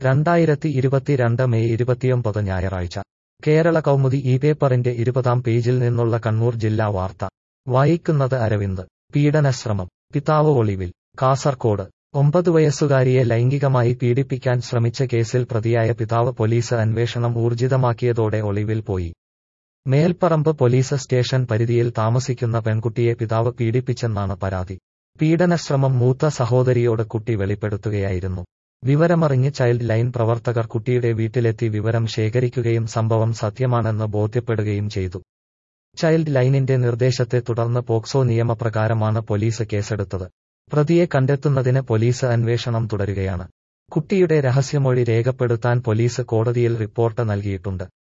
രണ്ടായിരത്തി ഇരുപത്തിരണ്ട് മെയ് ഇരുപത്തിയൊമ്പത് ഞായറാഴ്ച കേരള കൗമുദി ഈ പേപ്പറിന്റെ ഇരുപതാം പേജിൽ നിന്നുള്ള കണ്ണൂർ ജില്ലാ വാർത്ത വായിക്കുന്നത് അരവിന്ദ് പീഡനശ്രമം പിതാവ് ഒളിവിൽ കാസർകോട് ഒമ്പത് വയസ്സുകാരിയെ ലൈംഗികമായി പീഡിപ്പിക്കാൻ ശ്രമിച്ച കേസിൽ പ്രതിയായ പിതാവ് പോലീസ് അന്വേഷണം ഊർജിതമാക്കിയതോടെ ഒളിവിൽ പോയി മേൽപ്പറമ്പ് പോലീസ് സ്റ്റേഷൻ പരിധിയിൽ താമസിക്കുന്ന പെൺകുട്ടിയെ പിതാവ് പീഡിപ്പിച്ചെന്നാണ് പരാതി പീഡനശ്രമം മൂത്ത സഹോദരിയോട് കുട്ടി വെളിപ്പെടുത്തുകയായിരുന്നു വിവരമറിഞ്ഞ് ചൈൽഡ് ലൈൻ പ്രവർത്തകർ കുട്ടിയുടെ വീട്ടിലെത്തി വിവരം ശേഖരിക്കുകയും സംഭവം സത്യമാണെന്ന് ബോധ്യപ്പെടുകയും ചെയ്തു ചൈൽഡ് ലൈനിന്റെ നിർദ്ദേശത്തെ തുടർന്ന് പോക്സോ നിയമപ്രകാരമാണ് പോലീസ് കേസെടുത്തത് പ്രതിയെ കണ്ടെത്തുന്നതിന് പോലീസ് അന്വേഷണം തുടരുകയാണ് കുട്ടിയുടെ രഹസ്യമൊഴി രേഖപ്പെടുത്താൻ പോലീസ് കോടതിയിൽ റിപ്പോർട്ട് നൽകിയിട്ടുണ്ട്